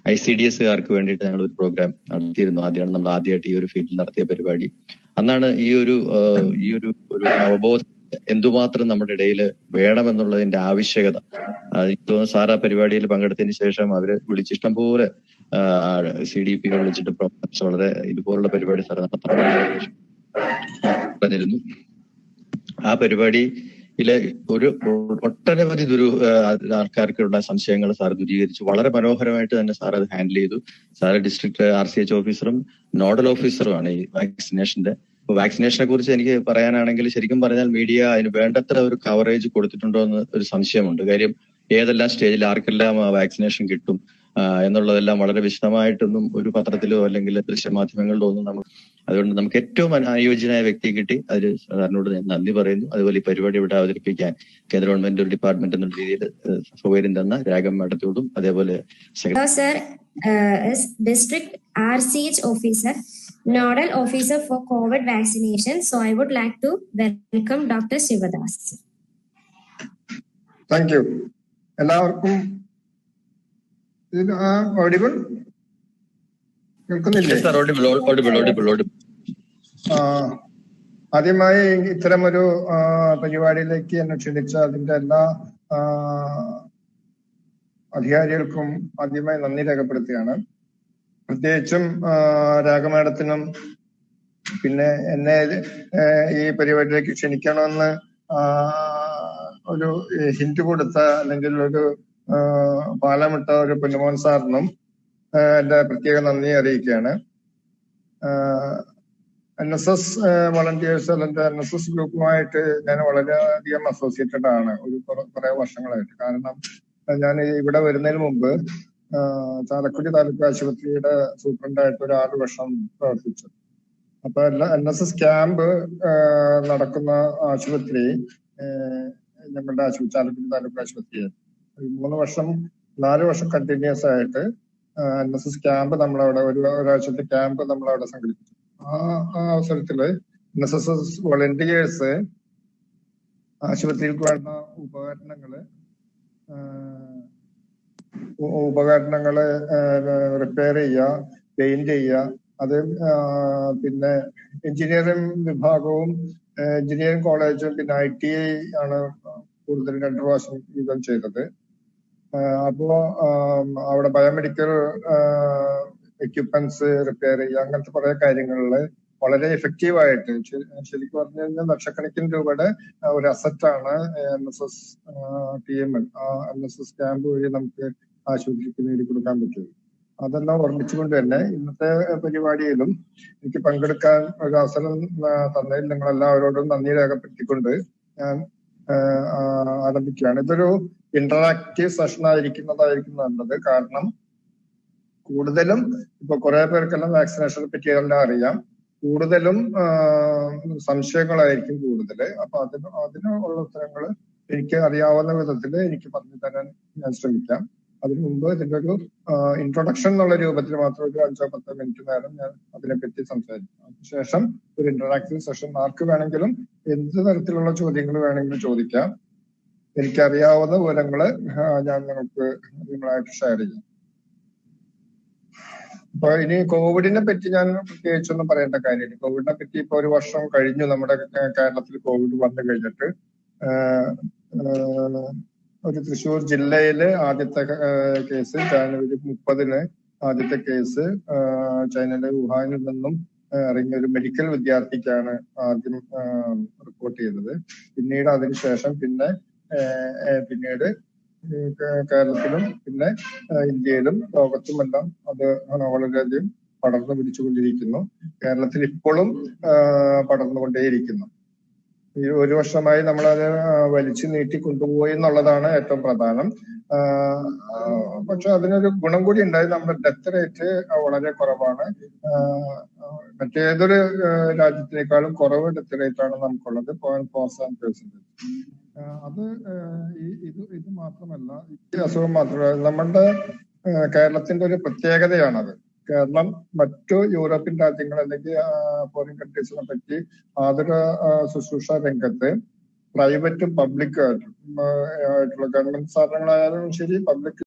I C D എസുകാർക്ക് വേണ്ടിയിട്ട് ഞങ്ങൾ ഒരു പ്രോഗ്രാം നടത്തിയിരുന്നു ആദ്യമാണ് നമ്മൾ ആദ്യമായിട്ട് ഈ ഒരു ഫീൽഡിൽ നടത്തിയ പരിപാടി അന്നാണ് ഈ ഒരു ആ, ഈ ഒരു ഒരു അവബോധം എന്തുമാത്രം നമ്മുടെ ഇടയിൽ വേണമെന്നുള്ളതിന്റെ ആവശ്യകത ആ, എനിക്ക് തോന്നുന്നു സാർ ആ പരിപാടിയിൽ പങ്കെടുത്തതിന് ശേഷം അവര് വിളിച്ചിഷ്ടം പോലെ സി ഡി പി വിളിച്ചിട്ട് പ്രോഗ്രാംസ് വളരെ ഇതുപോലുള്ള പരിപാടി സാർ നടത്തണം പറഞ്ഞിരുന്നു ആ പരിപാടിയിലെ ഒരു ഒട്ടനവധി ദുരു ആ, ആൾക്കാർക്കുള്ള സംശയങ്ങൾ സാർ ദൂരീകരിച്ചു വളരെ മനോഹരമായിട്ട് തന്നെ സാർ അത് ഹാൻഡിൽ ചെയ്തു sir district R C H ഓഫീസറും നോഡൽ ഓഫീസറുമാണ് ഈ വാക്സിനേഷന്റെ അപ്പൊ വാക്സിനേഷനെ കുറിച്ച് എനിക്ക് പറയാനാണെങ്കിൽ ശരിക്കും പറഞ്ഞാൽ മീഡിയ അതിന് വേണ്ടത്ര ഒരു കവറേജ് കൊടുത്തിട്ടുണ്ടോ എന്ന് ഒരു സംശയമുണ്ട് കാര്യം ഏതെല്ലാം സ്റ്റേജിൽ ആർക്കെല്ലാം വാക്സിനേഷൻ കിട്ടും ആ, എന്നുള്ളതെല്ലാം വളരെ വിശദമായിട്ടൊന്നും ഒരു പത്രത്തിലോ അല്ലെങ്കിൽ ദൃശ്യമാധ്യമങ്ങളിലോ ഒന്നും നമുക്ക് അതുകൊണ്ട് നമുക്ക് ഏറ്റവും അന- അനുയോജ്യനായ വ്യക്തിയെ കിട്ടി അതിൽ സാറിനോട് ഞാൻ നന്ദി പറയുന്നു അതുപോലെ ഈ പരിപാടി ഇവിടെ അവതരിപ്പിക്കാൻ കേന്ദ്ര ഗവൺമെന്റ് ഒരു ഡിപ്പാർട്ട്മെന്റ് എന്നുള്ള രീതിയിൽ ഏഹ്, സൗകര്യം തന്ന രാഗം മാഡത്തോടും അതേപോലെ secretary Hello, sir. Uh, is District RCH officer, nodal officer for COVID vaccination. So I would like to welcome Dr. Shivadas. Thank you എല്ലാവർക്കും ഇത് ഓഡിബിൾ കേൾക്കുന്നില്ലേ sir audible audible audible audible ആ, ആദ്യമായി ഇത്തരമൊരു ആ, പരിപാടിയിലേക്ക് എന്നെ ക്ഷണിച്ച അതിന്റെ എല്ലാ ആ, അധികാരികൾക്കും ആദ്യമായി നന്ദി രേഖപ്പെടുത്തുകയാണ് പ്രത്യേകിച്ചും ആ, രാഗമേഡത്തിനും പിന്നെ എന്നെ ഏ, ഈ പരിപാടിയിലേക്ക് ക്ഷണിക്കണമെന്ന് ആ, ഒരു ഹിന്റ് കൊടുത്ത അല്ലെങ്കിൽ ഒരു ആ, പാലമിട്ട ഒരു പൊന്നുമോൻ സാറിനും ആ, എന്റെ പ്രത്യേക നന്ദി അറിയിക്കുകയാണ് എൻ എസ് എസ് വളണ്ടിയേഴ്സ് അല്ലെങ്കിൽ എൻ എസ് എസ് ഗ്രൂപ്പുമായിട്ട് ഞാൻ വളരെയധികം അസോസിയേറ്റഡ് ആണ് ഒരു കുറെ- കുറെ വർഷങ്ങളായിട്ട് കാരണം ഞാൻ ഇവിടെ വരുന്നതിന് മുമ്പ് ആ, ചാലക്കുടി താലൂക്ക് ആശുപത്രിയുടെ സൂപ്രണ്ടായിട്ട് ഒരു ആറ് വർഷം പ്രവർത്തിച്ചു അപ്പൊ എല്ലാ എൻ എസ് എസ് ക്യാമ്പ് നടക്കുന്ന ആശുപത്രി ആ, ഞങ്ങളുടെ ആശുപത്രി ചാലക്കുടി താലൂക്ക് ആശുപത്രി ഒരു മൂന്ന് വർഷം നാല് വർഷം കണ്ടിന്യൂസ് ആയിട്ട് എൻ എസ് എസ് ക്യാമ്പ് നമ്മളവിടെ ഒരു ഒരാഴ്ചത്തെ ക്യാമ്പ് നമ്മളവിടെ സംഘടിപ്പിച്ചു ആ ആ അവസരത്തില് N S S S volunteers ആശുപത്രിക്ക് വേണ്ട ഉപകരണങ്ങള് ആ, ഉ- ഉപകരണങ്ങള് റിപ്പയർ ചെയ്യുക പെയിന്റ് ചെയ്യുക അത് ആ, പിന്നെ എഞ്ചിനീയറിംഗ് വിഭാഗവും എഞ്ചിനീയറിംഗ് കോളേജും പിന്നെ ഐ ടി ഐ ആണ് കൂടുതൽ രണ്ടു പ്രാവശ്യം വീതം ചെയ്തത് ആ, അപ്പോ ആം, അവിടെ ബയോമെഡിക്കൽ എക്യുപ്മെന്റ്സ് റിപ്പയർ ചെയ്യുക അങ്ങനത്തെ കുറെ കാര്യങ്ങളില് വളരെ എഫക്റ്റീവ് ആയിട്ട് ശ- ശരിക്കും പറഞ്ഞു കഴിഞ്ഞാൽ ലക്ഷക്കണക്കിന് രൂപയുടെ ആ, ഒരു അസറ്റാണ് N S S T M L N S S camp വഴി നമുക്ക് ആശുപത്രിക്ക് നേടിക്കൊടുക്കാൻ പറ്റും അതെല്ലാം ഓർമ്മിച്ചുകൊണ്ട് തന്നെ ഇന്നത്തെ പരിപാടിയിലും എനിക്ക് പങ്കെടുക്കാൻ ഒരു അവസരം ആ, തന്നതിൽ നിങ്ങൾ എല്ലാവരോടും നന്ദി രേഖപ്പെടുത്തിക്കൊണ്ട് ഞാൻ ആ, ആ, ആരംഭിക്കുകയാണ് ഇതൊരു ഇന്ററാക്റ്റീവ് സെഷൻ ആയിരിക്കുന്നതായിരിക്കും നല്ലത് കാരണം കൂടുതലും ഇപ്പൊ കുറെ പേർക്കെല്ലാം വാക്സിനേഷനെ പറ്റി എല്ലാം അറിയാം കൂടുതലും ആ, സംശയങ്ങളായിരിക്കും കൂടുതല് അപ്പൊ അതിന് അതിനുള്ള ഉത്തരങ്ങൾ എനിക്ക് അറിയാവുന്ന വിധത്തിൽ എനിക്ക് പറഞ്ഞു തരാൻ ഞാൻ ശ്രമിക്കാം അതിനു മുമ്പ് ഇതിന്റെ ഒരു ഇൻട്രൊഡക്ഷൻ എന്നുള്ള രൂപത്തിൽ മാത്രം ഒരു അഞ്ചോ പത്തോ മിനിറ്റ് നേരം ഞാൻ അതിനെപ്പറ്റി സംസാരിക്കും അതിനുശേഷം ഒരു ഇന്ററാക്റ്റീവ് സെഷൻ ആർക്ക് വേണമെങ്കിലും എന്ത് തരത്തിലുള്ള ചോദ്യങ്ങൾ വേണമെങ്കിലും ചോദിക്കാം എനിക്കറിയാവുന്ന വിവരങ്ങള് ആ, ഞാൻ നിങ്ങൾക്ക് നിങ്ങളായിട്ട് ഷെയർ ചെയ്യാം അപ്പൊ ഇനി കോവിഡിനെ പറ്റി ഞാൻ പ്രത്യേകിച്ചൊന്നും പറയേണ്ട കാര്യമില്ല കോവിഡിനെ പറ്റി ഇപ്പൊ ഒരു വർഷം കഴിഞ്ഞു നമ്മുടെ കേ- കേരളത്തിൽ കോവിഡ് വന്നു കഴിഞ്ഞിട്ട് ആഹ് ആഹ് ഒരു തൃശൂർ ജില്ലയിലെ ആദ്യത്തെ ആഹ് കേസ് ജാനുവരി മുപ്പതിന് ആദ്യത്തെ കേസ് ആഹ് ചൈനയിലെ വുഹാനിൽ നിന്നും ആഹ് ഇറങ്ങിയ ഒരു മെഡിക്കൽ വിദ്യാർത്ഥിക്കാണ് ആദ്യം ആഹ് റിപ്പോർട്ട് ചെയ്തത് പിന്നീട് അതിനുശേഷം പിന്നെ ആഹ് ആഹ് പിന്നീട് ഈ കേ- കേരളത്തിലും പിന്നെ ആഹ് ഇന്ത്യയിലും ലോകത്തുമെല്ലാം അത് വളരെയധികം പടർന്നു പിടിച്ചുകൊണ്ടിരിക്കുന്നു കേരളത്തിൽ ഇപ്പോഴും ആഹ് പടർന്നുകൊണ്ടേയിരിക്കുന്നു ഈ ഒരു വർഷമായി നമ്മളത് ആഹ് വലിച്ചു നീട്ടി കൊണ്ടുപോയി എന്നുള്ളതാണ് ഏറ്റവും പ്രധാനം ആഹ് ആഹ് പക്ഷെ അതിനൊരു ഗുണം കൂടി ഉണ്ടായി നമ്മുടെ ഡെത്ത് റേറ്റ് വളരെ കുറവാണ് ആഹ് മറ്റേതൊരു ആഹ് രാജ്യത്തിനേക്കാളും കുറവ് ഡെത്ത് റേറ്റ് ആണ് നമുക്കുള്ളത് പോയിന്റ് ഫോർ സെവൻ പെർസെന്റേജ് അത് ആഹ് ഈ ഇത് ഇത് മാത്രമല്ല ഈ അസുഖം മാത്രമല്ല നമ്മുടെ ആഹ് കേരളത്തിന്റെ ഒരു പ്രത്യേകതയാണത് കേരളം മറ്റു യൂറോപ്യൻ രാജ്യങ്ങൾ അല്ലെങ്കിൽ ഫോറിൻ കൺട്രീസിനെ പറ്റി ആതുര ആഹ് ശുശ്രൂഷ രംഗത്ത് പ്രൈവറ്റും പബ്ലിക്കും ആയിട്ടും ആയിട്ടുള്ള ഗവൺമെന്റ് സ്ഥാപനങ്ങളായാലും ശരി പബ്ലിക്